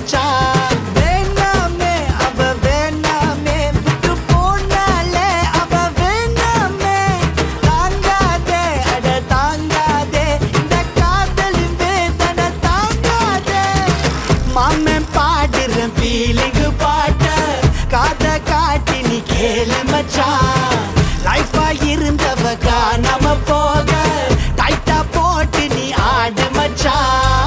மச்சான் வேணாமே அவ வேணாமே விட்டு போனாலே அவ வேணாமே தாங்காதே அட தாங்காதே இந்த காதலின் வேதனை தாங்காதே மாமன் பாடுற ஃபீலிங் பாட்ட காத காட்டி நீ கேளு மச்சான் லைஃபா இருந்தவ காணாம போக டைட்டா போட்டு நீ ஆடு மச்சான்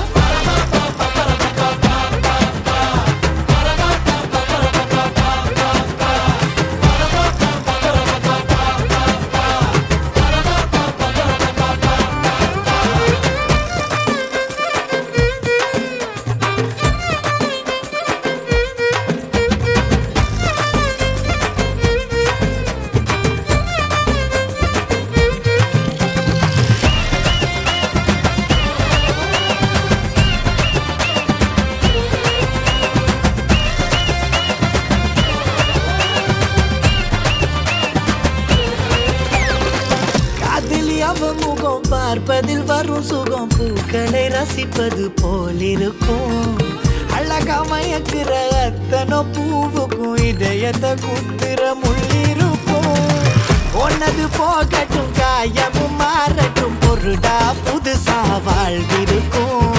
காதலி அவ முகம் பார்ப்பதில் வரும் சுகம் பூக்களை ரசிப்பது போலிருக்கும் அழகா மயக்குற அத்தனை பூவுக்கும் இதயத்தை குத்துற முள்ளிருக்கும் ஒன்னது போகட்டும் காயமும் மாறட்டும் பொருடா புதுசா வாழ்விருக்கும்